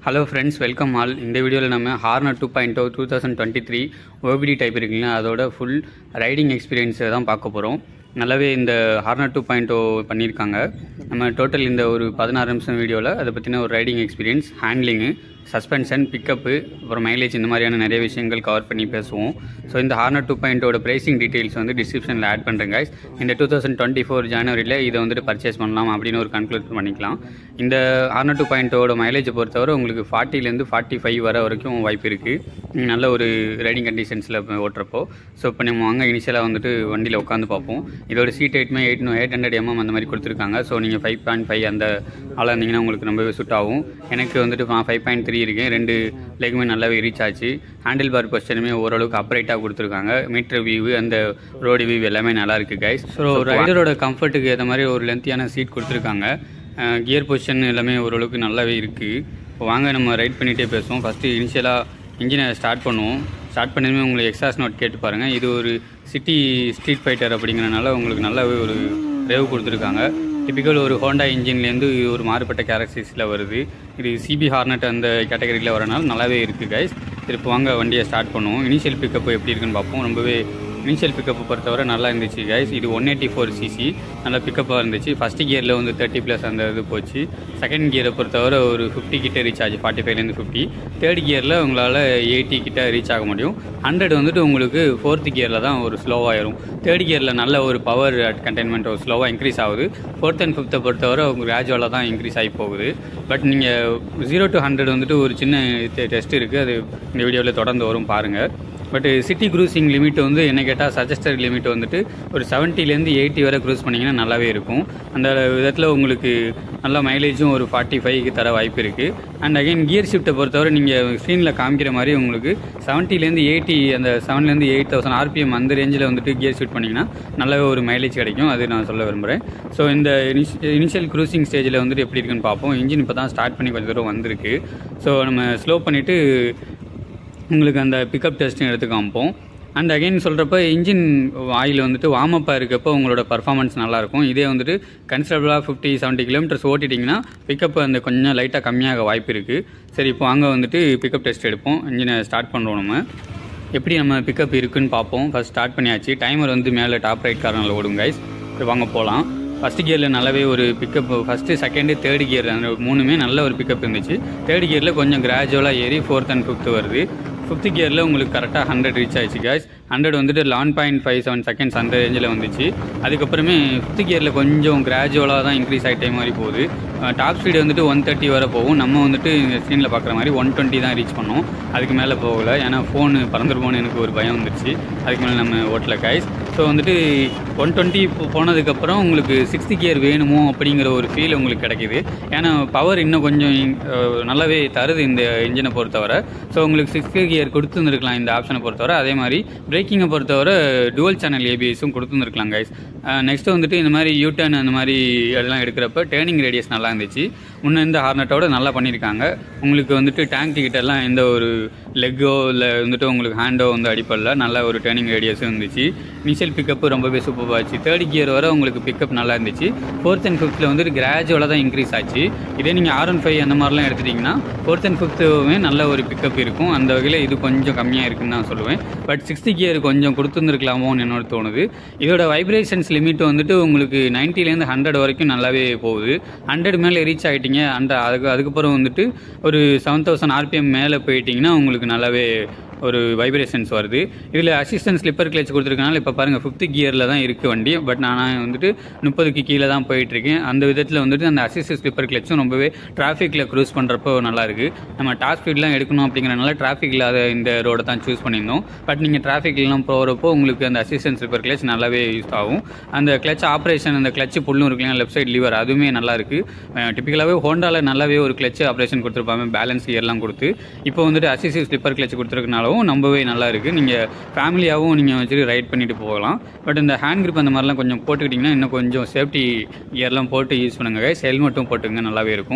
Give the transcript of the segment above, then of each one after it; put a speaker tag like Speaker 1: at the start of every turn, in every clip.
Speaker 1: hello friends welcome all இந்த வீடியோவில் நம்ம Hornet two point two two thousand twenty three OBD type இருக்குங்களா அதோட ஃபுல் ரைடிங் எக்ஸ்பீரியன்ஸை தான் பார்க்க போகிறோம் நல்லாவே இந்த ஹார்னர் டூ பாயிண்ட் பண்ணியிருக்காங்க நம்ம டோட்டல் இந்த ஒரு பதினாறு நிமிஷம் வீடியோவில் அதை பற்றின ஒரு riding experience handling suspension pickup அப்புறம் மைலேஜ் இந்த மாதிரியான நிறைய விஷயங்கள் கவர் பண்ணி பேசுவோம் ஸோ இந்த ஹார்னர் டூ பாயிண்ட்டோட ப்ரைசிங் டீட்டெயில்ஸ் வந்து டிஸ்கிரிப்ஷனில் ஆட் பண்ணுறேன் guys இந்த டூ தௌசண்ட் டுவெண்ட்டி ஃபோர் ஜனவரியில் இதை வந்துட்டு பர்ச்சேஸ் பண்ணலாம் அப்படின்னு ஒரு கன்க்ளூட் பண்ணிக்கலாம் இந்த ஹார்னர் டூ பாயிண்ட்டோட மைலேஜ் பொறுத்தவரை உங்களுக்கு ஃபார்ட்டிலேருந்து ஃபார்ட்டி ஃபைவ் வர வரைக்கும் வாய்ப்பு இருக்குது நல்ல ஒரு ரைடிங் கண்டிஷன்ஸில் ஓட்டுறப்போ ஸோ இப்போ நம்ம வாங்க இனிஷியலாக வந்துட்டு வண்டியில் உட்காந்து பார்ப்போம் இதோட சீட் எயிட்மே எயிட் எயிட் ஹண்ட்ரட் எம்எம் அந்த மாதிரி கொடுத்துருக்காங்க ஸோ நீங்கள் ஃபைவ் பாயிண்ட் ஃபைவ் அந்த ஆளாக இருந்தீங்கன்னா உங்களுக்கு ரொம்பவே சூட் ஆகும் எனக்கு வந்துட்டு ஃபைவ் பாயிண்ட் த்ரீ இருக்கேன் ரெண்டு லெக்குமே நல்லாவே ரீச் ஆச்சு ஹேண்டில் பார் பொசிஷனுமே ஓரளவுக்கு அப்ரைட்டாக கொடுத்துருக்காங்க மீட்டர் வியூ அந்த ரோடு வியூ எல்லாமே நல்லா இருக்குது கைஸ் ஸோ ரைடரோட கம்ஃபர்ட்டுக்கு ஏற்ற மாதிரி ஒரு லென்த்தியான சீட் கொடுத்துருக்காங்க கியர் பொசிஷன் எல்லாமே ஓரளவுக்கு நல்லாவே இருக்குது இப்போ வாங்க நம்ம ரைட் பண்ணிகிட்டே பேசுவோம் ஃபஸ்ட்டு இனிஷியலாக இன்ஜினை ஸ்டார்ட் பண்ணுவோம் ஸ்டார்ட் பண்ணதுமே உங்களுக்கு எக்ஸாஸ் நோட் கேட்டு பாருங்கள் இது ஒரு சிட்டி ஸ்ட்ரீட் ஃபைட்டர் அப்படிங்கிறனால உங்களுக்கு நல்லாவே ஒரு ரேவ் கொடுத்துருக்காங்க டிபிக்கல் ஒரு ஹோண்டா இன்ஜின்லேருந்து இது ஒரு மாறுபட்ட கேரக்டரிஸில் வருது இது சிபி ஹார்னட் அந்த கேட்டகரியில் வரனால நல்லாவே இருக்குது கைஸ் திருப்பி வாங்க வண்டியை ஸ்டார்ட் பண்ணுவோம் இனிஷியல் பிக்கப் எப்படி இருக்குன்னு பார்ப்போம் ரொம்பவே இனிஷியல் பிக்கப் பொறுத்தவரை நல்லா இருந்துச்சு கைஸ் இது ஒன் எயிட்டி ஃபோர் சிசி நல்லா பிக்கப்பாக இருந்துச்சு ஃபஸ்ட் கியரில் வந்து தேர்ட்டி ப்ளஸ் அந்த இது போச்சு செகண்ட் கியரை பொறுத்தவரை ஒரு ஃபிஃப்டி கிட்ட ரீச் ஆச்சு ஃபார்ட்டி ஃபைவ்லேருந்து ஃபிஃப்டி தேர்ட் கியரில் உங்களால் எயிட்டி கிட்ட ரீச் ஆக முடியும் ஹண்ட்ரட் வந்துட்டு உங்களுக்கு ஃபோர்த் கியரில் தான் ஒரு ஸ்லோவாயிரும் தேர்ட் கியரில் நல்ல ஒரு பவர் கண்டெயின்மெண்ட் ஒரு ஸ்லோவாக இன்க்ரீஸ் ஆகுது ஃபோர்த் அண்ட் ஃபிஃப்த்தை பொறுத்தவரை உங்களுக்கு கிராஜுவலாக தான் இன்க்ரீஸ் ஆகி போகுது பட் நீங்கள் ஜீரோ டு ஹண்ட்ரட் வந்துட்டு ஒரு சின்ன டெஸ்ட் இருக்குது அது இந்த வீடியோவில் தொடர்ந்து வரும் பாருங்கள் பட் சிட்டி க்ரூசிங் லிமிட் வந்து என்ன கேட்டால் சஜஸ்டட் லிமிட் வந்துட்டு ஒரு செவன்ட்டிலேருந்து எயிட்டி வரை க்ரூஸ் பண்ணிங்கன்னா நல்லாவே இருக்கும் அந்த விதத்தில் உங்களுக்கு நல்ல மைலேஜும் ஒரு ஃபார்ட்டி ஃபைவ்க்கு தர வாய்ப்பு இருக்குது அண்ட் அகைன் கியர் ஷிஃப்ட்டை பொறுத்தவரை நீங்கள் ஸ்க்ரீனில் காமிக்கிற மாதிரி உங்களுக்கு செவன்ட்டிலேருந்து எயிட்டி அந்த செவன்லேருந்து எயிட் தௌசண்ட் ஆர்பிஎம் அந்த ரேஞ்சில் வந்துட்டு கியர் ஷிஃப்ட் பண்ணிங்கன்னா நல்லாவே ஒரு மைலேஜ் கிடைக்கும் அது நான் சொல்ல விரும்புகிறேன் ஸோ இந்த இனிஷியல் க்ரூசிங் ஸ்டேஜில் வந்துட்டு எப்படி இருக்குன்னு பார்ப்போம் இன்ஜின் இப்போ தான் ஸ்டார்ட் பண்ணி கொஞ்சம் தூரம் வந்திருக்கு ஸோ நம்ம ஸ்லோ பண்ணிவிட்டு உங்களுக்கு அந்த பிக்கப் டெஸ்ட்டும் எடுத்து காமிப்போம் அண்ட் அகைன் சொல்கிறப்ப இன்ஜின் ஆயில் வந்துட்டு வார்ம் அப்பாக இருக்கப்போ உங்களோட பர்ஃபார்மன்ஸ் நல்லாயிருக்கும் இதே வந்துட்டு கன்சிடபிளாக ஃபிஃப்டி செவன்ட்டி கிலோமீட்டர்ஸ் ஓட்டிட்டிங்கன்னா பிக்கப் அந்த கொஞ்சம் லைட்டாக கம்மியாக வாய்ப்பு இருக்குது சரி இப்போ அங்கே வந்துட்டு பிக்கப் டெஸ்ட் எடுப்போம் இன்ஜினை ஸ்டார்ட் பண்ணுறோம் நம்ம எப்படி நம்ம பிக்கப் இருக்குன்னு பார்ப்போம் ஃபஸ்ட் ஸ்டார்ட் பண்ணியாச்சு டைமர் வந்து மேலே டாப் ரைட் கார்னரில் ஓடும் கைஸ் இப்போ வாங்க போகலாம் ஃபஸ்ட் கியரில் நல்லாவே ஒரு pickup first second third gear அந்த மூணுமே நல்ல ஒரு பிக்கப் இருந்துச்சு தேர்ட் கியரில் கொஞ்சம் கிராஜுவலாக ஏறி ஃபோர்த் அண்ட் ஃபிஃப்த் வருது ஃபிஃப்த் கியரில் உங்களுக்கு கரெக்டாக ஹண்ட்ரட் ரீச் ஆயிடுச்சு கேஸ் ஹண்ட்ரட் வந்துட்டு லான் பாயிண்ட் ஃபைவ் செவன் செகண்ட்ஸ் அந்த ரேஞ்சில் வந்துச்சு அதுக்கப்புறமே ஃபிஃப்த் கியரில் கொஞ்சம் கிராஜுவலாக தான் இன்க்ரீஸ் ஆகிட்டே மாதிரி போகுது டாப் ஸ்பீடு வந்துட்டு ஒன் தேர்ட்டி வரை போகும் நம்ம வந்துட்டு ஸ்க்ரீனில் பார்க்குற மாதிரி ஒன் டுவெண்ட்டி தான் ரீச் பண்ணோம் அதுக்கு மேலே போகலை ஏன்னா ஃபோனு பறந்துருமோன்னு எனக்கு ஒரு பயம் வந்துருச்சு அதுக்கு மேலே நம்ம ஓட்டல கைஸ் ஸோ வந்துட்டு ஒன் டுவெண்ட்டி போனதுக்கப்புறம் உங்களுக்கு சிக்ஸ்த் கியர் வேணுமோ அப்படிங்கிற ஒரு ஃபீல் உங்களுக்கு கிடைக்கிது ஏன்னா பவர் இன்னும் கொஞ்சம் நல்லாவே தருது இந்த இன்ஜினை பொறுத்தவரை ஸோ உங்களுக்கு சிக்ஸ்த் கியர் கொடுத்துருந்துருக்கலாம் இந்த ஆப்ஷனை பொறுத்தவரை அதே மாதிரி பிரேக்கிங்கை பொறுத்தவரை டுவல் சேனல் ஏபிஎஸும் கொடுத்துருந்துருக்கலாம் கைஸ் நெக்ஸ்ட்டு வந்துட்டு இந்த மாதிரி யூ டர்ன் அந்த மாதிரி எல்லாம் எடுக்கிறப்ப டேர்னிங் ரேடியஸ் நல்லா இருந்துச்சு முன்ன இந்த ஹார்னட்டோட நல்லா பண்ணியிருக்காங்க உங்களுக்கு வந்துட்டு டேங்க் கிட்டலாம் எந்த ஒரு லெக்கோ இல்லை வந்துட்டு உங்களுக்கு ஹேண்டோ வந்து அடிப்படல நல்ல ஒரு டேர்னிங் ரேடியஸும் இருந்துச்சு இனிஷியல் பிக்கப்பு ரொம்பவே சூப்பராக ஆச்சு தேர்ட் கியர் வரை உங்களுக்கு பிக்கப் நல்லா இருந்துச்சு ஃபோர்த் அண்ட் ஃபிஃப்த்தில் வந்துட்டு கிராஜுவலாக தான் இன்க்ரீஸ் ஆச்சு இதே நீங்கள் ஆர் ஒன் ஃபைவ் அந்த மாதிரிலாம் எடுத்துட்டிங்கன்னா ஃபோர்த் அண்ட் ஃபிஃப்த்துமே நல்ல ஒரு பிக்கப் இருக்கும் அந்த வகையில் இது கொஞ்சம் கம்மியாக இருக்குன்னு நான் சொல்லுவேன் பட் சிக்ஸ்த் கியர் கொஞ்சம் கொடுத்துருந்துருக்கலாமோன்னு என்னோட தோணுது இதோட வைப்ரேஷன்ஸ் லிமிட் வந்துட்டு உங்களுக்கு நைன்ட்டிலேருந்து ஹண்ட்ரட் வரைக்கும் நல்லாவே போகுது ஹண்ட்ரட் மேலே ரீச் ஆகிட்டீங்க அந்த அதுக்கு அதுக்கப்புறம் வந்துட்டு ஒரு செவன் தௌசண்ட் ஆர்பிஎம் மேலே போயிட்டிங்கன்னா உங்களுக்கு நல்லாவே ஒரு வைப்ரேஷன்ஸ் வருது இதில் அசிஸ்டன்ட் ஸ்லிப்பர் கிளச் கொடுத்துருக்கனால இப்போ பாருங்கள் ஃபிஃப்த் கியரில் தான் இருக்குது வண்டி பட் நான் வந்துட்டு முப்பதுக்கு கீழே தான் போயிட்டுருக்கேன் அந்த விதத்தில் வந்துட்டு அந்த அசிஸ்டன்ட் ஸ்லிப்பர் கிளச்சும் ரொம்பவே டிராஃபிக்கில் க்ரூஸ் பண்ணுறப்போ நல்லா இருக்குது நம்ம டாப் ஸ்பீட்லாம் எடுக்கணும் அப்படிங்கிறனால டிராஃபிக் இல்லாத இந்த ரோடை தான் சூஸ் பண்ணியிருந்தோம் பட் நீங்கள் டிராஃபிக்லாம் போகிறப்போ உங்களுக்கு அந்த அசிஸ்டன்ட் ஸ்லிப்பர் கிளச் நல்லாவே யூஸ் ஆகும் அந்த கிளச் ஆப்ரேஷன் அந்த கிளச்சு புல்லும் இருக்குல்லையா லெஃப்ட் சைட் லிவர் அதுவுமே நல்லா இருக்குது டிப்பிக்கலாகவே ஹோண்டாவில் நல்லாவே ஒரு கிளச் ஆப்ரேஷன் கொடுத்துருப்பாங்க பேலன்ஸ் இயர்லாம் கொடுத்து இப்போ வந்துட்டு அசிஸ்டிவ் ஸ்லிப்பர் கிளச் கொடுத்துருக்கனாலும் நம்பவே நல்லா இருக்குது நீங்கள் ஃபேமிலியாகவும் நீங்கள் வச்சுட்டு ரைட் பண்ணிட்டு போகலாம் பட் இந்த ஹேண்ட் கிரிப் அந்த மாதிரிலாம் கொஞ்சம் போட்டுக்கிட்டிங்கன்னா இன்னும் கொஞ்சம் சேஃப்டி கியர்லாம் போட்டு யூஸ் பண்ணுங்க கைஸ் ஹெல்மெட்டும் போட்டுங்க நல்லாவே இருக்கும்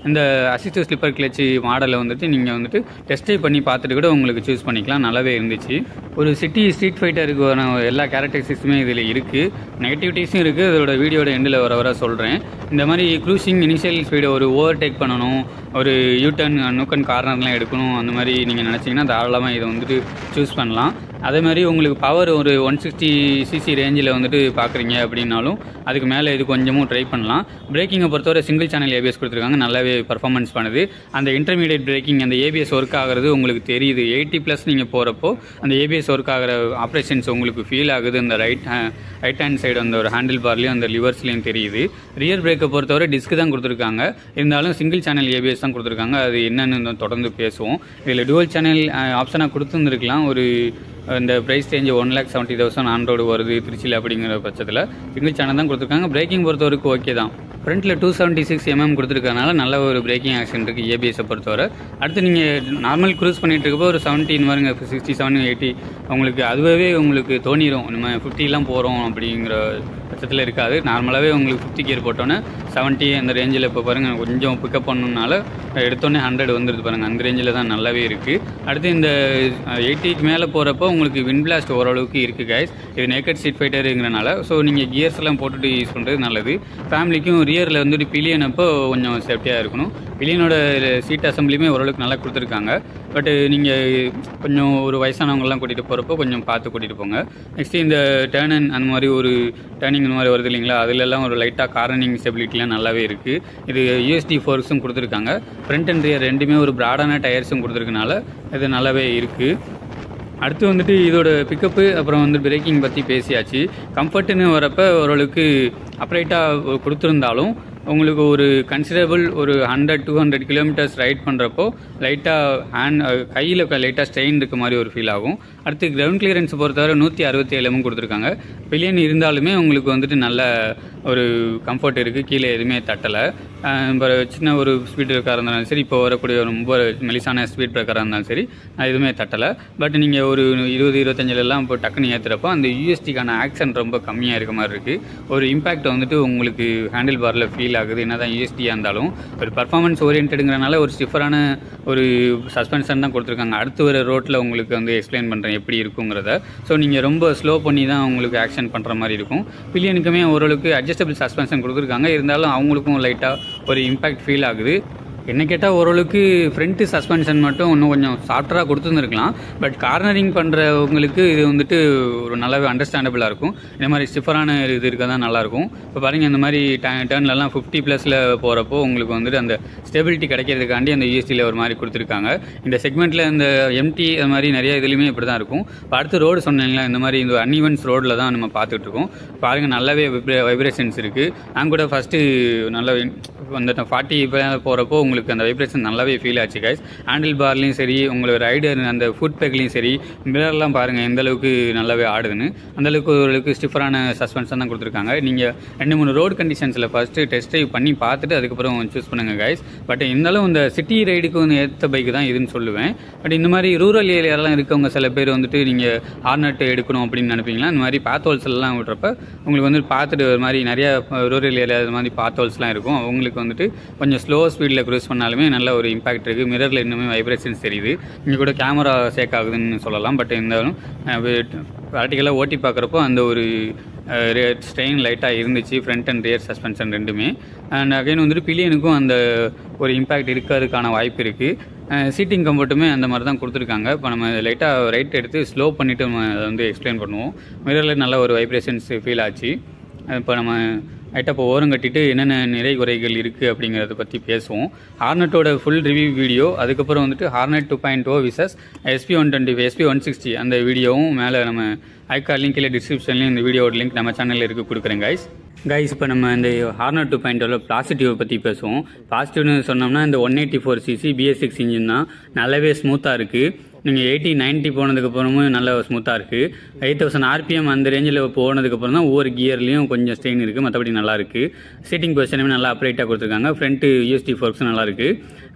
Speaker 1: இந்த அசிஸ்டிவ் ஸ்லிப்பர் கிளச்சு மாடலை வந்துட்டு நீங்கள் வந்துட்டு டெஸ்ட் ட்ரைவ் பண்ணி பார்த்துட்டு கூட உங்களுக்கு சூஸ் பண்ணிக்கலாம் நல்லாவே இருந்துச்சு ஒரு சிட்டி ஸ்ட்ரீட் ஃபைட்டருக்கு எல்லா கேரக்டரிஸ்டிக்ஸுமே இதில் இருக்குது நெகட்டிவிட்டிஸும் இருக்குது இதோட வீடியோட எண்டில் வர வர சொல்கிறேன் இந்த மாதிரி க்ரூசிங் இனிஷியல் ஸ்பீடை ஒரு ஓவர் டேக் பண்ணணும் ஒரு யூட்டர்ன் நூக்கன் கார்னர்லாம் எடுக்கணும் அந்த மாதிரி நீங்கள் நினச்சிங்கன்னா தாராளமாக இதை வந்துட்டு சூஸ் பண்ணலாம் அதே மாதிரி உங்களுக்கு பவர் ஒரு ஒன் சிக்ஸ்டி சிசி ரேஞ்சில் வந்துட்டு பார்க்குறீங்க அப்படின்னாலும் அதுக்கு மேலே இது கொஞ்சமும் ட்ரை பண்ணலாம் பிரேக்கிங்கை பொறுத்தவரை சிங்கிள் சேனல் ஏபிஎஸ் கொடுத்துருக்காங்க நல்லாவே பர்ஃபார்மன்ஸ் பண்ணுது அந்த இன்டர்மீடியட் பிரேக்கிங் அந்த ஏபிஎஸ் ஒர்க் ஆகிறது உங்களுக்கு தெரியுது எயிட்டி ப்ளஸ் நீங்கள் போகிறப்போ அந்த ஏபிஎஸ் ஒர்க் ஆகிற ஆப்ரேஷன்ஸ் உங்களுக்கு ஃபீல் ஆகுது அந்த ரைட் ரைட் ஹேண்ட் சைடு அந்த ஒரு ஹேண்டில் பார்லேயும் அந்த லிவர்ஸ்லேயும் தெரியுது ரியர் பிரேக்கை பொறுத்தவரை டிஸ்க் தான் கொடுத்துருக்காங்க இருந்தாலும் சிங்கிள் சேனல் ஏபிஎஸ் தான் கொடுத்துருக்காங்க அது என்னென்னு தொடர்ந்து பேசுவோம் இதில் டுவல் சேனல் ஆப்ஷனாக கொடுத்துருந்துருக்கலாம் ஒரு இந்த price range one lakh seventy thousand ஆண்ட்ராய்டு வருது திருச்சியில் அப்படிங்கிற பட்சத்தில் சிங்கிள் சேனல் தான் கொடுத்துருக்காங்க பிரேக்கிங் பொறுத்த வரைக்கும் ஓகே தான் ஃப்ரண்ட்டில் டூ செவன்ட்டி சிக்ஸ் எம்எம் கொடுத்துருக்கனால நல்ல ஒரு பிரேக்கிங் ஆக்ஷன் இருக்குது ஏபிஎஸை பொறுத்தவரை அடுத்து நீங்கள் நார்மல் க்ரூஸ் பண்ணிட்டு இருக்கப்போ ஒரு செவன்ட்டின் வருங்க சிக்ஸ்டி செவன் எயிட்டி உங்களுக்கு அதுவே உங்களுக்கு தோணிரும் நம்ம ஃபிஃப்டிலாம் போகிறோம் அப்படிங்கிற பட்சத்தில் இருக்காது நார்மலாகவே உங்களுக்கு ஃபிஃப்டி கியர் போட்டோன்னே செவன்ட்டி அந்த ரேஞ்சில் இப்போ பாருங்கள் கொஞ்சம் பிக்கப் பண்ணணுனால எடுத்தோடனே ஹண்ட்ரட் வந்துடுது பாருங்கள் அந்த ரேஞ்சில் தான் நல்லாவே இருக்குது அடுத்து இந்த எயிட்டிக்கு மேலே போகிறப்போ உங்களுக்கு வின் பிளாஸ்ட் ஓரளவுக்கு இருக்குது கைஸ் இது நேக்கட் சீட் ஃபைட்டருங்கிறனால ஸோ நீங்கள் கியர்ஸ் எல்லாம் போட்டுட்டு யூஸ் பண்ணுறது நல்லது ஃபேமிலிக்கும் ரியரில் வந்துட்டு பிலியன் அப்போ கொஞ்சம் சேஃப்டியாக இருக்கணும் பிலியனோட சீட் அசம்பிளியுமே ஓரளவுக்கு நல்லா கொடுத்துருக்காங்க பட் நீங்கள் கொஞ்சம் ஒரு வயசானவங்கலாம் கூட்டிகிட்டு போகிறப்போ கொஞ்சம் பார்த்து கூட்டிகிட்டு போங்க நெக்ஸ்ட் இந்த டேர்ன் அந்த மாதிரி ஒரு டேர்னிங் இந்த மாதிரி வருது இல்லைங்களா அதுலலாம் ஒரு லைட்டாக கார்னிங் ஸ்டெபிலிட்டிலாம் நல்லாவே இருக்குது இது யூஎஸ்டி ஃபோர்ஸும் கொடுத்துருக்காங்க ஃப்ரண்ட் அண்ட் ரியர் ரெண்டுமே ஒரு ப்ராடான டயர்ஸும் கொடுத்துருக்கனால இது நல்லாவே இருக்குது அடுத்து வந்துட்டு இதோட பிக்கப்பு அப்புறம் வந்து பிரேக்கிங் பற்றி பேசியாச்சு கம்ஃபர்ட்டுன்னு வரப்போ ஓரளவுக்கு அப்ரைட்டாக கொடுத்துருந்தாலும் உங்களுக்கு ஒரு கன்சிடரபிள் ஒரு hundred two hundred kilometres ride பண்ணுறப்போ லைட்டாக ஹேண்ட் கையில் லைட்டாக ஸ்ட்ரெயின் இருக்க மாதிரி ஒரு ஃபீல் ஆகும் அடுத்து கிரவுண்ட் கிளியரன்ஸ் பொறுத்தவரை நூற்றி அறுபத்தி ஏழுமும் கொடுத்துருக்காங்க பில்லியன் இருந்தாலுமே உங்களுக்கு வந்துட்டு நல்ல ஒரு கம்ஃபர்ட் இருக்குது கீழே எதுவுமே தட்டலை இப்போ சின்ன ஒரு ஸ்பீட் பிரேக்கராக இருந்தாலும் சரி இப்போ வரக்கூடிய ஒரு ரொம்ப மெலிசான ஸ்பீட் பிரேக்கராக இருந்தாலும் சரி அது எதுவுமே தட்டலை பட் நீங்கள் ஒரு இருபது இருபத்தஞ்சிலெல்லாம் இப்போ டக்குன்னு ஏற்றுறப்போ அந்த யூஎஸ்டிக்கான ஆக்ஷன் ரொம்ப கம்மியாக இருக்க மாதிரி இருக்குது ஒரு இம்பாக்ட் வந்துட்டு உங்களுக்கு ஹேண்டில் பாரில் ஃபீல் ஆகுது என்ன தான் யூஎஸ்டியாக இருந்தாலும் ஒரு பர்ஃபார்மன்ஸ் ஓரியன்டுங்கிறனால ஒரு ஸ்டிஃபரான ஒரு சஸ்பென்ஷன் தான் கொடுத்துருக்காங்க அடுத்து வர ரோட்டில் உங்களுக்கு வந்து எக்ஸ்பிளைன் பண்ணுறேன் எப்படி இருக்குங்கிறத ஸோ நீங்கள் ரொம்ப ஸ்லோ பண்ணி தான் உங்களுக்கு ஆக்ஷன் பண்ணுற மாதிரி இருக்கும் பில்லியனுக்குமே ஓரளவுக்கு அட்ஜஸ்டபிள் சஸ்பென்ஷன் கொடுத்துருக்காங்க இருந்தாலும் அவங்களுக்கும் லைட்டாக ஒரு இம்பாக்ட் ஃபீல் ஆகுது என்ன கேட்டால் ஓரளவுக்கு ஃப்ரண்ட்டு சஸ்பென்ஷன் மட்டும் இன்னும் கொஞ்சம் சாஃப்டராக கொடுத்துருந்துருக்கலாம் பட் கார்னரிங் பண்ணுறவங்களுக்கு இது வந்துட்டு ஒரு நல்லாவே அண்டர்ஸ்டாண்டபிளாக இருக்கும் இந்த மாதிரி ஸ்டிஃபரான இது இருக்க தான் நல்லாயிருக்கும் இப்போ பாருங்கள் இந்த மாதிரி டேர்ன்லலாம் ஃபிஃப்டி ப்ளஸில் போகிறப்போ உங்களுக்கு வந்துட்டு அந்த ஸ்டெபிலிட்டி கிடைக்கிறதுக்காண்டி அந்த யூஎஸ்டியில் ஒரு மாதிரி கொடுத்துருக்காங்க இந்த செக்மெண்ட்டில் இந்த எம்டி அது மாதிரி நிறைய இதுலையுமே இப்படி தான் இருக்கும் இப்போ அடுத்து ரோடு சொன்னீங்களா இந்த மாதிரி இந்த அன்இவன்ஸ் ரோடில் தான் நம்ம பார்த்துட்டு இருக்கோம் பாருங்கள் நல்லாவே வைப்ரேஷன்ஸ் இருக்குது நான் கூட ஃபஸ்ட்டு நல்ல அந்த ஃபார்ட்டி போகிறப்போ உங்களுக்கு அந்த வைப்ரேஷன் நல்லாவே ஃபீல் ஆச்சு கைஸ் ஹேண்டில் பார்லையும் சரி உங்களுக்கு ரைடர் அந்த ஃபுட் பேக்லையும் சரி மிரர்லாம் பாருங்கள் எந்த அளவுக்கு நல்லாவே ஆடுதுன்னு அந்த அளவுக்கு ஓரளவுக்கு ஸ்டிஃபரான சஸ்பென்ஷன் தான் கொடுத்துருக்காங்க நீங்கள் ரெண்டு மூணு ரோடு கண்டிஷன்ஸில் ஃபஸ்ட்டு டெஸ்ட் ட்ரைவ் பண்ணி பார்த்துட்டு அதுக்கப்புறம் சூஸ் பண்ணுங்கள் கைஸ் பட் இருந்தாலும் இந்த சிட்டி ரைடுக்கு வந்து ஏற்ற பைக் தான் இதுன்னு சொல்லுவேன் பட் இந்த மாதிரி ரூரல் ஏரியாலாம் இருக்கவங்க சில பேர் வந்துட்டு நீங்கள் ஹார்னட் எடுக்கணும் அப்படின்னு நினைப்பீங்களா இந்த மாதிரி பாத்தோல்ஸ்லாம் விட்றப்ப உங்களுக்கு வந்து பார்த்துட்டு ஒரு மாதிரி நிறைய ரூரல் ஏரியா இது மாதிரி பாத்தோல்ஸ்லாம் இருக்கும் அவங்களுக்கு வந்துட்டு கொஞ்சம் ஸ்லோ ஸ்பீடில் க்ரூஸ் பண்ணாலுமே நல்ல ஒரு இம்பாக்ட் இருக்குது மிரரில் இன்னுமே வைப்ரேஷன்ஸ் தெரியுது இங்கே கூட கேமரா சேக் ஆகுதுன்னு சொல்லலாம் பட் இருந்தாலும் ப்ராக்டிக்கலாக ஓட்டி பார்க்குறப்போ அந்த ஒரு ஸ்ட்ரெயின் லைட்டாக இருந்துச்சு ஃப்ரண்ட் அண்ட் ரியர் சஸ்பென்ஷன் ரெண்டுமே அண்ட் அகைன் வந்துட்டு பிலியனுக்கும் அந்த ஒரு இம்பாக்ட் இருக்கிறதுக்கான வாய்ப்பு இருக்குது சீட்டிங் கம்ஃபர்ட்டுமே அந்த மாதிரி தான் கொடுத்துருக்காங்க இப்போ நம்ம லைட்டாக ரைட் எடுத்து ஸ்லோ பண்ணிவிட்டு நம்ம அதை வந்து எக்ஸ்பிளைன் பண்ணுவோம் மிரரில் நல்ல ஒரு வைப்ரேஷன்ஸ் ஃபீல் ஆச்சு இப்போ நம்ம லைட்டாக இப்போ ஓரம் கட்டிட்டு என்னென்ன நிறை குறைகள் இருக்குது அப்படிங்கிறத பற்றி பேசுவோம் ஹார்னட்டோட ஃபுல் ரிவ்யூ வீடியோ அதுக்கப்புறம் வந்துட்டு Hornet two point o versus SP one twenty SP one sixty அந்த வீடியோவும் மேலே நம்ம ஐகார் லிங்க் இல்லை டிஸ்கிரிப்ஷன்லேயும் இந்த வீடியோட லிங்க் நம்ம சேனலில் இருக்குது கொடுக்குறேன் கைஸ் கைஸ் இப்போ நம்ம இந்த ஹார்னர் டூ பாயிண்ட் பாசிட்டிவ் பற்றி பேசுவோம் பாசிட்டிவ்னு சொன்னோம்னா இந்த one eighty four CC BS six engine தான் நல்லாவே ஸ்மூத்தாக இருக்குது நீங்கள் எயிட்டி நைன்ட்டி போனதுக்கப்புறமும் நல்ல ஸ்மூத்தாக இருக்குது எயிட் தௌசண்ட் ஆர்பிஎம் அந்த ரேஞ்சில் போனதுக்கப்புறம் தான் ஒவ்வொரு கியர்லேயும் கொஞ்சம் ஸ்ட்ரெயின் இருக்குது மற்றபடி நல்லா இருக்குது சீட்டிங் பொசிஷனுமே நல்லா அப்ரேட்டாக கொடுத்துருக்காங்க ஃப்ரண்ட்டு யூஎஸ்டி ஃபோர்க்ஸும் நல்லா இருக்குது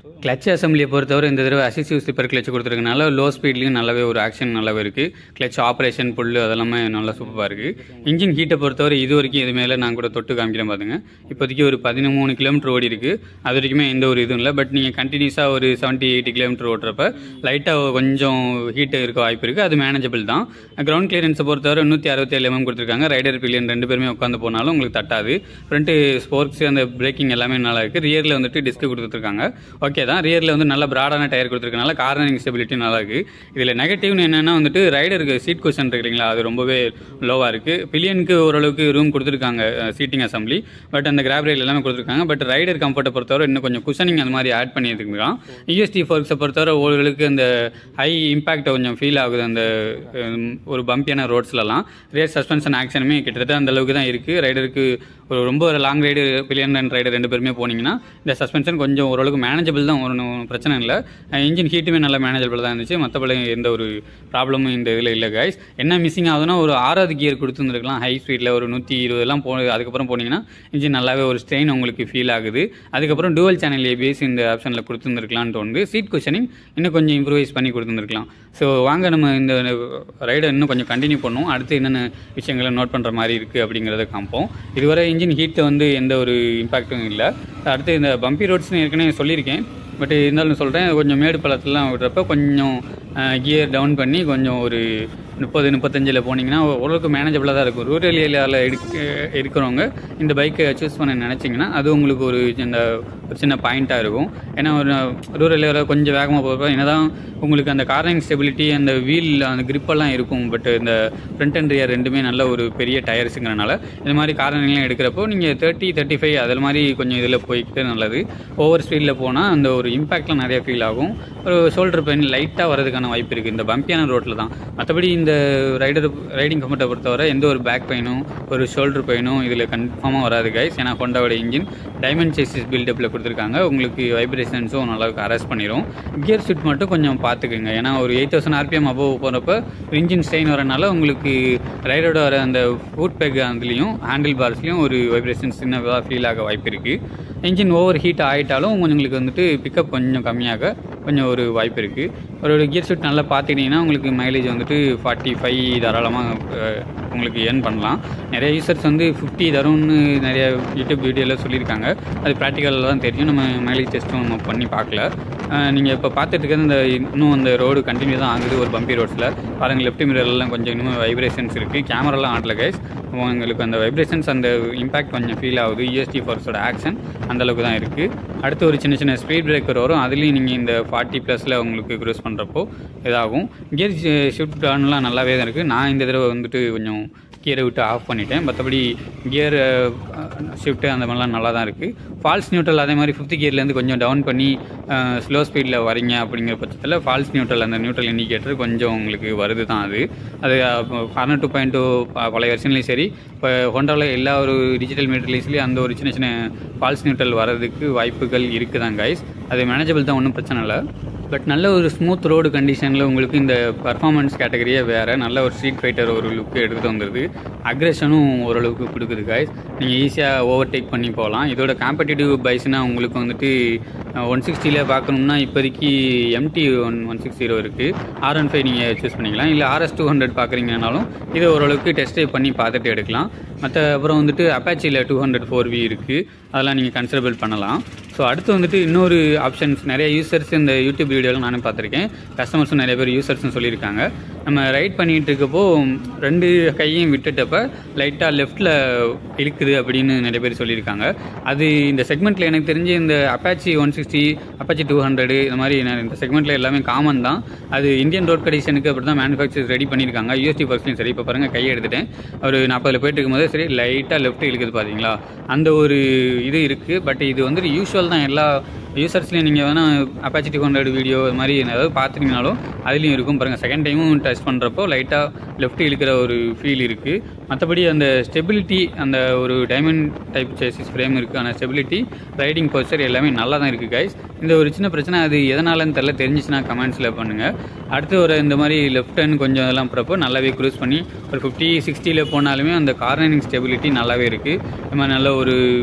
Speaker 1: கிளச் அசம்பிளியை பொறுத்தவரை இந்த தடவை அசிசிவ் ஸ்லிப்பர் கிளச் கொடுத்துருக்கனால லோ ஸ்பீட்லேயும் நல்லாவே ஒரு ஆக்ஷன் நல்லாவே இருக்குது கிளச் ஆப்ரேஷன் புல்லு அதெல்லாமே நல்லா சூப்பராக இருக்குது இன்ஜின் ஹீட்டை பொறுத்தவரை இது வரைக்கும் இது மேலே நான் கூட தொட்டு காமிக்கிறேன் பாருங்க இப்போதைக்கு ஒரு பதிமூணு கிலோமீட்டர் ஓடி இருக்குது அது வரைக்குமே எந்த ஒரு இதுவும் இல்லை பட் நீங்கள் கண்டினியூஸாக ஒரு செவன்ட்டி எயிட்டி கிலோமீட்டர் ஓட்டுறப்ப லைட்டாக கொஞ்சம் ஹீட்டு இருக்க வாய்ப்பு இருக்குது அது மேனேஜபிள் தான் கிரவுண்ட் கிளியரன்ஸை பொறுத்தவரை நூற்றி அறுபத்தேழு எம்எம் கொடுத்துருக்காங்க ரைடர் பில்லியன் ரெண்டு பேருமே உட்காந்து போனாலும் உங்களுக்கு தட்டாது ஃப்ரண்ட்டு ஸ்போர்ட்ஸ் அந்த பிரேக்கிங் எல்லாமே நல்லா இருக்குது ரியரில் வந்துட்டு டிஸ்க் கொடுத்துருக்காங்க ஓகே தான் ரியரில் வந்து நல்ல ப்ராடான டயர் கொடுத்துருக்கனால கார்னரிங் ஸ்டெபிலிட்டி நல்லா இருக்குது இதில் நெகட்டிவ்னு என்னென்னா வந்துட்டு ரைடருக்கு சீட் கொஷன் இருக்கு இல்லைங்களா அது ரொம்பவே லோவாக இருக்குது பில்லியனுக்கு ஓரளவுக்கு ரூம் கொடுத்துருக்காங்க சீட்டிங் அசம்பிளி பட் அந்த கிராப் ரயில் எல்லாமே கொடுத்துருக்காங்க பட் ரைடர் கம்ஃபர்ட்டை பொறுத்தவரை இன்னும் கொஞ்சம் குஷனிங் அந்த மாதிரி ஆட் பண்ணியிருக்கலாம் யூஎஸ்டி ஃபோர்க்ஸை பொறுத்தவரை ஓரளவுக்கு அந்த ஹை இம்பாக்ட் கொஞ்சம் ஃபீல் ஆகுது அந்த ஹம், ஒரு பம்பியான ரோட்ஸ்லலாம் ரேஸ் சஸ்பென்ஷன் ஆக்ஷனுமே கிட்டத்தட்ட அந்த அளவுக்கு தான் இருக்குது ரைடருக்கு ஒரு ரொம்ப ஒரு long ride pillion and rider ரெண்டு பேருமே போனீங்கன்னா இந்த சஸ்பென்ஷன் கொஞ்சம் ஓரளவுக்கு மேனேஜபிள் தான் ஒன்றும் பிரச்சனை இல்லை இன்ஜின் ஹீட்டுமே நல்லா மேனேஜபிள் தான் இருந்துச்சு மற்றபடி எந்த ஒரு ப்ராப்ளமும் இந்த இதில் இல்லை கைஸ் என்ன மிஸ்ஸிங் ஆகுதுன்னா ஒரு ஆறாவது கியர் கொடுத்துருந்துருக்கலாம் ஹை ஸ்பீடில் ஒரு நூற்றி இருபதுலாம் போ அதுக்கப்புறம் போனீங்கன்னா இன்ஜின் நல்லாவே ஒரு ஸ்ட்ரெயின் உங்களுக்கு ஃபீல் ஆகுது அதுக்கப்புறம் டுவல் சேனல் ஏபிஎஸ் இந்த ஆப்ஷனில் கொடுத்துருந்துருக்கலான்னு தோணுது சீட் கொஷனிங் இன்னும் கொஞ்சம் இம்ப்ரூவைஸ் பண்ணி கொடுத்துருந்துருக்கலாம் ஸோ வாங்க நம்ம இந்த ரைடை இன்னும் கொஞ்சம் கண்டினியூ பண்ணுவோம் அடுத்து என்னென்ன விஷயங்களை நோட் பண்ணுற மாதிரி இருக்குது அப்படிங்கிறத காமிப்போம் இதுவரை இன்ஜின் ஹீட்டை வந்து எந்த ஒரு இம்பாக்ட்டும் இல்லை அடுத்து இந்த பம்பி ரோட்ஸ்னு ஏற்கனவே சொல்லியிருக்கேன் பட் இருந்தாலும் சொல்கிறேன் கொஞ்சம் மேடு பள்ளத்துலாம் விடுறப்ப கொஞ்சம் கியர் டவுன் பண்ணி கொஞ்சம் ஒரு முப்பது முப்பத்தஞ்சில் போனீங்கன்னா ஓரளவுக்கு மேனேஜபிளாக தான் இருக்கும் ரூரல் ஏரியாவில் இருக்க இருக்கிறவங்க இந்த பைக்கை சூஸ் பண்ண நினச்சிங்கன்னா அது உங்களுக்கு ஒரு இந்த ஒரு சின்ன பாயிண்ட்டாக இருக்கும் ஏன்னா ஒரு ரூரல் ஏரியாவில் கொஞ்சம் வேகமாக போகிறப்ப என்னதான் உங்களுக்கு அந்த கார்னிங் ஸ்டெபிலிட்டி அந்த வீல் அந்த கிரிப்பெல்லாம் இருக்கும் பட் இந்த ஃப்ரண்ட் அண்ட் ரியர் ரெண்டுமே நல்ல ஒரு பெரிய டயர்ஸுங்கிறனால இந்த மாதிரி கார்னிங்லாம் எடுக்கிறப்போ நீங்கள் தேர்ட்டி தேர்ட்டி ஃபைவ் அதில் மாதிரி கொஞ்சம் இதில் போய்க்கிட்டு நல்லது ஓவர் ஸ்பீடில் போனால் அந்த ஒரு இம்பாக்ட்லாம் நிறைய ஃபீல் ஆகும் ஒரு ஷோல்டர் பெயின் லைட்டாக வரதுக்கான வாய்ப்பு இருக்குது இந்த பம்பியான ரோட்டில் தான் மற்றபடி இந்த ரைடர் ரைடிங் கம்ஃபர்ட்டை பொறுத்தவரை எந்த ஒரு பேக் பெயினும் ஒரு ஷோல்டர் பெயினும் இதில் கன்ஃபார்மாக வராது கைஸ் ஏன்னா ஹோண்டாவோட இன்ஜின் டைமண்ட் சேசிஸ் பில்டப்பில் கொடுத்துருக்காங்க உங்களுக்கு வைப்ரேஷன்ஸும் நல்லா அரெஸ்ட் பண்ணிடும் கியர் ஷிஃப்ட் மட்டும் கொஞ்சம் பார்த்துக்குங்க ஏன்னா ஒரு எயிட் தௌசண்ட் ஆர்பிஎம் அபோவ் போகிறப்ப இன்ஜின் ஸ்டெயின் வரனால உங்களுக்கு ரைடரோட வர அந்த ஃபுட் பேக் அதுலேயும் ஹேண்டில் பார்ஸ்லேயும் ஒரு வைப்ரேஷன் சின்னதாக ஃபீல் ஆக வாய்ப்பு இருக்குது இன்ஜின் ஓவர் ஹீட் ஆகிட்டாலும் உங்களுக்கு வந்துட்டு பிக்கப் கொஞ்சம் கம்மியாக கொஞ்சம் ஒரு வாய்ப்பு இருக்குது ஒரு கியர் ஷிஃப்ட் நல்லா பார்த்துக்கிட்டிங்கன்னா உங்களுக்கு மைலேஜ் வந்துட்டு ஃபார்ட்டி ஃபைவ் தாராளமாக உங்களுக்கு ஏர்ன் பண்ணலாம் நிறைய யூசர்ஸ் வந்து ஃபிஃப்டி தரும்னு நிறைய யூடியூப் வீடியோவில் சொல்லியிருக்காங்க அது ப்ராக்டிக்கலில் தான் தெரியும் நம்ம மைலேஜ் டெஸ்ட்டும் நம்ம பண்ணி பார்க்கல நீங்கள் இப்போ பார்த்துட்டு இருக்கிறது இந்த இன்னும் அந்த ரோடு கண்டினியூ தான் ஆகுது ஒரு பம்பி ரோட்ஸில் பாருங்கள் லெஃப்ட் மிரர்லாம் கொஞ்சம் இன்னும் வைப்ரேஷன்ஸ் இருக்குது கேமராலாம் ஆடல கைஸ் உங்களுக்கு அந்த வைப்ரேஷன்ஸ் அந்த இம்பாக்ட் கொஞ்சம் ஃபீல் ஆகுது யூஎஸ்டி ஃபோர்ஸோட ஆக்ஷன் அந்த அளவுக்கு தான் இருக்குது அடுத்து ஒரு சின்ன சின்ன ஸ்பீட் பிரேக்கர் வரும் அதுலேயும் நீங்கள் இந்த ஃபார்ட்டி ப்ளஸில் உங்களுக்கு க்ரூஸ் பண்ணுறப்போ இதாகும் கியர் ஷிஃப்ட் டர்ன்லாம் நல்லாவே தான் இருக்குது நான் இந்த தடவை வந்துட்டு கொஞ்சம் கியரை விட்டு ஆஃப் பண்ணிட்டேன் மற்றபடி கியர் ஷிஃப்ட்டு அந்த மாதிரிலாம் நல்லா தான் இருக்குது ஃபால்ஸ் நியூட்ரல் அதே மாதிரி ஃபிஃப்த் கியர்லேருந்து கொஞ்சம் டவுன் பண்ணி ஸ்லோ ஸ்பீடில் வரீங்க அப்படிங்கிற பட்சத்தில் ஃபால்ஸ் நியூட்ரல் அந்த நியூட்ரல் இண்டிகேட்டர் கொஞ்சம் உங்களுக்கு வருது தான் அது அது ஃபார்னர் டூ பாயிண்ட் டூ பழைய வருஷன்லேயும் சரி இப்போ ஹோண்டாவில் எல்லா ஒரு டிஜிட்டல் மீட்டர்லேயும் அந்த ஒரு சின்ன சின்ன ஃபால்ஸ் நியூட்ரல் வர்றதுக்கு வாய்ப்புகள் இருக்குது தான் கைஸ் அது மேனேஜபிள் தான் ஒன்றும் பிரச்சனை இல்லை பட் நல்ல ஒரு ஸ்மூத் ரோடு கண்டிஷனில் உங்களுக்கு இந்த பர்ஃபார்மன்ஸ் கேட்டகரியே வேறு நல்ல ஒரு ஸ்ட்ரீட் ஃபைட்டர் ஒரு லுக்கு எடுத்துகிட்டு வந்துடுது அக்ரெஷனும் ஓரளவுக்கு கொடுக்குது காய்ஸ் நீங்கள் ஈஸியாக ஓவர்டேக் பண்ணி போகலாம் இதோட காம்படிட்டிவ் பைஸ்னால் உங்களுக்கு வந்துட்டு ஒன் சிக்ஸ்டியில் பார்க்கணும்னா இப்போதைக்கு MT one one six zero இருக்குது ஆர் ஒன் ஃபைவ் நீங்கள் சூஸ் பண்ணிக்கலாம் இல்லை ஆர்எஸ் டூ ஹண்ட்ரட் பார்க்குறீங்கனாலும் இது ஓரளவுக்கு டெஸ்ட் ட்ரைவ் பண்ணி பார்த்துட்டு எடுக்கலாம் மற்ற அப்புறம் வந்துட்டு அப்பாச்சியில் டூ ஹண்ட்ரட் ஃபோர் வி இருக்குது அதெல்லாம் நீங்கள் கன்சிடபிள் பண்ணலாம் ஸோ அடுத்து வந்துட்டு இன்னொரு ஆப்ஷன்ஸ் நிறைய யூசர்ஸ் இந்த யூடியூப் வீடியோவில் நானும் பார்த்துருக்கேன் கஸ்டமர்ஸும் நிறைய பேர் யூசர்ஸ்னு சொல்லியிருக்காங்க நம்ம ரைட் பண்ணிகிட்டு இருக்கப்போ ரெண்டு கையையும் விட்டுட்டப்ப லைட்டாக லெஃப்ட்டில் இழுக்குது அப்படின்னு நிறைய பேர் சொல்லியிருக்காங்க அது இந்த செக்மெண்ட்டில் எனக்கு தெரிஞ்சு இந்த Apache one sixty Apache two hundred இந்த மாதிரி நான் இந்த செக்மெண்ட்டில் எல்லாமே காமன் தான் அது இந்தியன் ரோட் கண்டிஷனுக்கு அப்படி தான் மேனுஃபேக்சர்ஸ் ரெடி பண்ணியிருக்காங்க யூஎஸ்டி பர்ஸ்லையும் சரி இப்போ பாருங்கள் கையை எடுத்துட்டேன் ஒரு நாற்பதில் போயிட்டு இருக்கும்போது சரி லைட்டாக லெஃப்ட் இழுக்குது பார்த்தீங்களா அந்த ஒரு இது இருக்குது பட் இது வந்துட்டு யூஸ்வல் தான் எல்லா யூசர்ஸ்லையும் நீங்கள் வேணால் அப்பாச்சி டூ ஹண்ட்ரட் வீடியோ இது மாதிரி ஏதாவது பார்த்துட்டீங்கனாலும் அதுலேயும் இருக்கும் பாருங்கள் செகண்ட் டைமும் டச் பண்ணுறப்போ லைட்டாக லெஃப்ட் இழுக்கிற ஒரு ஃபீல் இருக்குது மற்றபடி அந்த ஸ்டெபிலிட்டி அந்த ஒரு டைமண்ட் டைப் சேசிஸ் ஃப்ரேம் இருக்குது ஆனால் ஸ்டெபிலிட்டி ரைடிங் போஸ்டர் எல்லாமே நல்லா தான் இருக்குது கைஸ் இந்த ஒரு சின்ன பிரச்சனை அது எதனாலன்னு தெரில தெரிஞ்சிச்சுன்னா கமெண்ட்ஸில் பண்ணுங்கள் அடுத்து ஒரு இந்த மாதிரி லெஃப்ட் ஹேண்ட் கொஞ்சம் இதெல்லாம் போகிறப்போ நல்லாவே க்ரூஸ் பண்ணி ஒரு ஃபிஃப்டி சிக்ஸ்டியில் போனாலுமே அந்த கார்னரிங் ஸ்டெபிலிட்டி நல்லாவே இருக்குது இந்த மாதிரி நல்ல ஒரு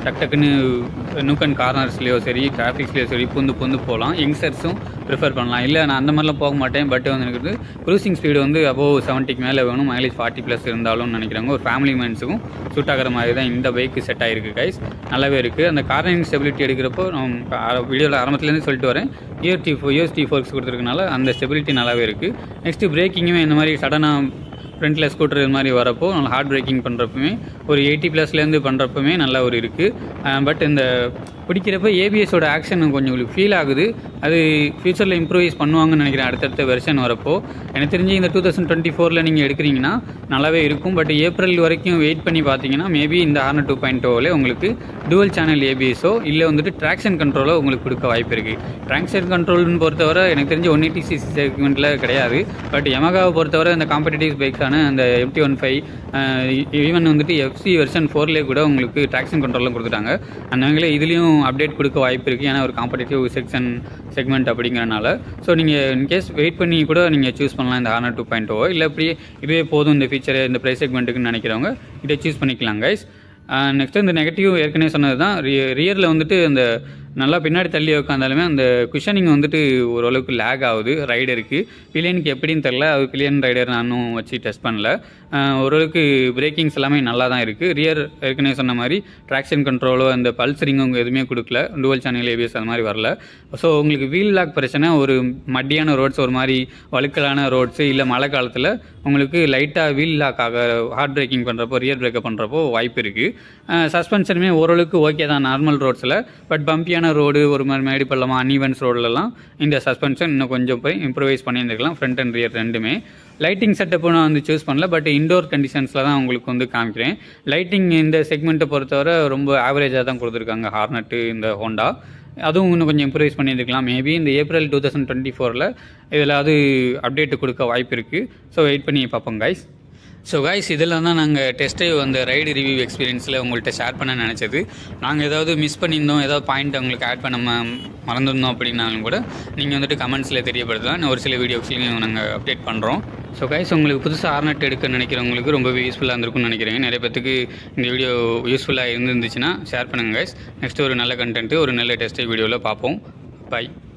Speaker 1: டக் டக்குன்னு நூக் அண்ட் கார்னர்ஸ்லேயோ சரி டிராஃபிக்ஸ்லேயோ சரி புந்து புந்து போகலாம் யங்ஸ்டர்ஸும் ப்ரிஃபர் பண்ணலாம் இல்லை நான் அந்த மாதிரிலாம் போக மாட்டேன் பட் வந்து எனக்கு வந்து க்ரூசிங் ஸ்பீடு வந்து அபோவ் செவன்ட்டிக்கு மேலே வேணும் மைலேஜ் ஃபார்ட்டி ப்ளஸ் இருந்தாலும் நினைக்கிறாங்க ஒரு ஃபேமிலி மேன்ஸுக்கும் சூட் ஆகிற மாதிரி தான் இந்த பைக்கு செட் ஆகிருக்கு கைஸ் நல்லாவே இருக்குது அந்த கார்னிங் ஸ்டெபிலிட்டி எடுக்கிறப்போ நான் வீடியோவில் ஆரம்பத்துலேருந்து சொல்லிட்டு வரேன் இயர் டி ஃபோர் இயர்ஸ் டி ஃபோர்ஸ் கொடுத்துருக்கனால அந்த ஸ்டெபிலிட்டி நல்லாவே இருக்குது நெக்ஸ்ட்டு பிரேக்கிங்குமே இந்த மாதிரி சடனாக ஃப்ரண்ட்டில் ஸ்கூட்டர் இது மாதிரி வரப்போ நல்லா ஹார்ட் பிரேக்கிங் பண்ணுறப்பமே ஒரு எயிட்டி ப்ளஸ்லேருந்து பண்ணுறப்பமே நல்லா ஒரு இருக்குது பட் இந்த பிடிக்கிறப்ப ஏபிஎஸோட ஆக்ஷன் கொஞ்சம் உங்களுக்கு ஃபீல் ஆகுது அது ஃப்யூச்சரில் இம்ப்ரூவைஸ் பண்ணுவாங்கன்னு நினைக்கிறேன் அடுத்தடுத்த வெர்ஷன் வரப்போ எனக்கு தெரிஞ்சு இந்த டூ தௌசண்ட் டுவெண்ட்டி ஃபோரில் நீங்கள் எடுக்கிறீங்கன்னா நல்லாவே இருக்கும் பட் ஏப்ரல் வரைக்கும் வெயிட் பண்ணி பார்த்தீங்கன்னா மேபி இந்த ஹார்னர் டூ பாயிண்ட் டூவில் உங்களுக்கு டுவல் சேனல் ஏபிஎஸோ இல்லை வந்துட்டு ட்ராக்ஷன் கண்ட்ரோலோ உங்களுக்கு கொடுக்க வாய்ப்பு இருக்குது ட்ராக்ஷன் கண்ட்ரோல்னு பொறுத்தவரை எனக்கு தெரிஞ்சு ஒன் எயிட்டி சிசி செக்மெண்ட்டில் கிடையாது பட் யமகாவை பொறுத்தவரை இந்த காம்படிட்டிவ் பைக்ஸான அந்த எம்டி ஒன் ஃபைவ் ஈவன் வந்துட்டு எஃப்சி வெர்ஷன் ஃபோர்லேயே கூட உங்களுக்கு ட்ராக்ஷன் கண்ட்ரோலும் கொடுத்துட்டாங்க அந்த வகையில் இதுலேயும் அப்டேட் கொடுக்க வாய்ப்பு இருக்குது ஏன்னா ஒரு காம்படிட்டிவ் செக்ஷன் செக்மெண்ட் அப்படிங்கிறனால ஸோ நீங்கள் இன்கேஸ் வெயிட் பண்ணி கூட நீங்கள் சூஸ் பண்ணலாம் இந்த ஹார்னர் டூ பாயிண்ட் ஓ இல்லை இப்படியே இதுவே போதும் இந்த ஃபீச்சர் இந்த ப்ரைஸ் செக்மெண்ட்டுக்குன்னு நினைக்கிறவங்க இதை சூஸ் பண்ணிக்கலாம் கைஸ் நெக்ஸ்ட் இந்த நெகட்டிவ் ஏற்கனவே சொன்னது தான் ரியரில் வந்துட்டு அந்த நல்லா பின்னாடி தள்ளி உட்காந்தாலுமே அந்த குஷனிங் வந்துட்டு ஓரளவுக்கு லேக் ஆகுது ரைடருக்கு பிலியனுக்கு எப்படின்னு தெரில அது பிலியன் ரைடர் நானும் வச்சு டெஸ்ட் பண்ணல ஓரளவுக்கு பிரேக்கிங்ஸ் எல்லாமே நல்லா தான் இருக்குது ரியர் ஏற்கனவே சொன்ன மாதிரி ட்ராக்ஷன் கண்ட்ரோலோ அந்த பல்சரிங்கும் எதுவுமே கொடுக்கல டுவல் சேனல் ஏபிஎஸ் அந்த மாதிரி வரல ஸோ உங்களுக்கு வீல் லாக் பிரச்சனை ஒரு மட்டியான ரோட்ஸ் ஒரு மாதிரி வழுக்கலான ரோட்ஸு இல்லை மழை காலத்தில் உங்களுக்கு லைட்டாக வீல் லாக் ஆக ஹார்ட் பிரேக்கிங் பண்ணுறப்போ ரியர் பிரேக்கப் பண்ணுறப்போ வாய்ப்பு இருக்குது சஸ்பென்ஷனுமே ஓரளவுக்கு ஓகே தான் நார்மல் ரோட்ஸில் பட் பம்பியான ரோடு ஒரு மாதிரி மேடி பள்ளமா அன்இவன்ஸ் ரோட்லலாம் இந்த சஸ்பென்ஷன் இன்னும் கொஞ்சம் போய் இம்ப்ரூவைஸ் பண்ணியிருந்துருக்கலாம் ஃப்ரண்ட் அண்ட் ரியர் ரெண்டுமே லைட்டிங் செட்டப்பு நான் வந்து சூஸ் பண்ணல பட் இண்டோர் கண்டிஷன்ஸில் தான் உங்களுக்கு வந்து காமிக்கிறேன் லைட்டிங் இந்த செக்மெண்ட்டை பொறுத்தவரை ரொம்ப ஆவரேஜாக தான் கொடுத்துருக்காங்க ஹார்னட்டு இந்த ஹோண்டா அதுவும் இன்னும் கொஞ்சம் இம்ப்ரூவைஸ் பண்ணியிருக்கலாம் மேபி இந்த ஏப்ரல் டூ தௌசண்ட் டுவெண்ட்டி ஃபோரில் இதில் அது அப்டேட் கொடுக்க வாய்ப்பு இருக்குது ஸோ வெயிட் பண்ணி பார்ப்போம் கைஸ் ஸோ கைஸ் இதில் தான் நாங்கள் டெஸ்ட் ட்ரைவ் அந்த ரைடு ரிவ்யூ எக்ஸ்பீரியன்ஸில் உங்கள்கிட்ட ஷேர் பண்ண நினச்சது நாங்கள் ஏதாவது மிஸ் பண்ணியிருந்தோம் ஏதாவது பாயிண்ட் உங்களுக்கு ஆட் பண்ண ம- மறந்துருந்தோம் அப்படின்னாலும் கூட நீங்கள் வந்துட்டு கமெண்ட்ஸில் தெரியப்படுத்தலாம் ஒரு சில வீடியோஸ்லையும் நாங்கள் அப்டேட் பண்ணுறோம் ஸோ கைஸ் உங்களுக்கு புதுசாக ஆர்னட் எடுக்க நினைக்கிறவங்களுக்கு ரொம்பவே யூஸ்ஃபுல்லாக இருந்திருக்கும்னு நினைக்கிறேன் நிறைய பேத்துக்கு இந்த வீடியோ யூஸ்ஃபுல்லாக இருந்துருந்துச்சுன்னா ஷேர் பண்ணுங்கள் கைஸ் நெக்ஸ்ட் ஒரு நல்ல கண்டென்ட்டு ஒரு நல்ல டெஸ்ட் வீடியோவில் பார்ப்போம் பை